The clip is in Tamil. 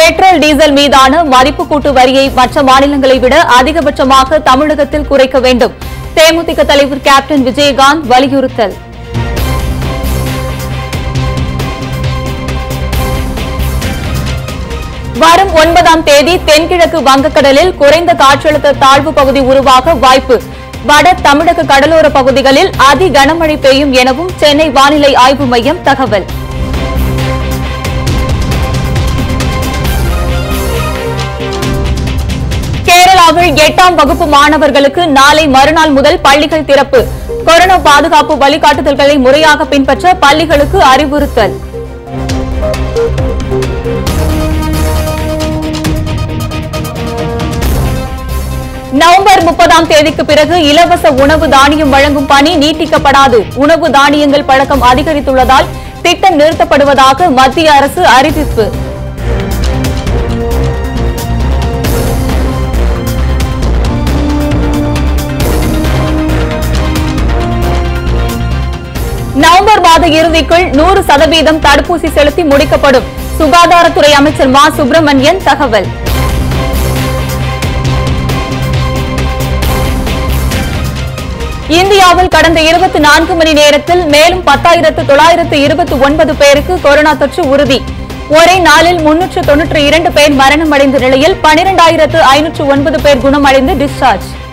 பெட்ரோல் டீசல் மீதான மதிப்பு கூட்டு வரியை மற்ற மாநிலங்களை விட அதிகபட்சமாக தமிழகத்தில் குறைக்க வேண்டும் தேமுதிக தலைவர் கேப்டன் விஜயகாந்த் வலியுறுத்தல் வரும் ஒன்பதாம் தேதி தென்கிழக்கு வங்கக்கடலில் குறைந்த காற்றழுத்த தாழ்வு பகுதி உருவாக வாய்ப்பு வட தமிழக கடலோர பகுதிகளில் அதி கனமழை பெய்யும் எனவும் சென்னை வானிலை ஆய்வு மையம் தகவல் கேரளாவில் எட்டாம் வகுப்பு மாணவர்களுக்கு நாளை மறுநாள் முதல் பள்ளிகள் திறப்பு கொரோனா பாதுகாப்பு வழிகாட்டுதல்களை முறையாக பின்பற்ற பள்ளிகளுக்கு அறிவுறுத்தல் நவம்பர் முப்பதாம் தேதிக்கு பிறகு இலவச உணவு தானியம் வழங்கும் பணி நீட்டிக்கப்படாது உணவு தானியங்கள் பழக்கம் அதிகரித்துள்ளதால் திட்டம் நிறுத்தப்படுவதாக மத்திய அரசு அறிவிப்பு நவம்பர் மாத இறுதிக்குள் நூறு சதவீதம் தடுப்பூசி செலுத்தி முடிக்கப்படும் சுகாதாரத்துறை அமைச்சர் மா சுப்பிரமணியன் தகவல் இந்தியாவில் கடந்த இருபத்தி நான்கு மணி நேரத்தில் மேலும் பத்தாயிரத்து தொள்ளாயிரத்து இருபத்தி ஒன்பது பேருக்கு கொரோனா தொற்று உறுதி ஒரே நாளில் முன்னூற்று தொன்னூற்றி இரண்டு பேர் மரணமடைந்த நிலையில் பனிரெண்டாயிரத்து ஐநூற்று ஒன்பது பேர் குணமடைந்து டிஸ்சார்ஜ்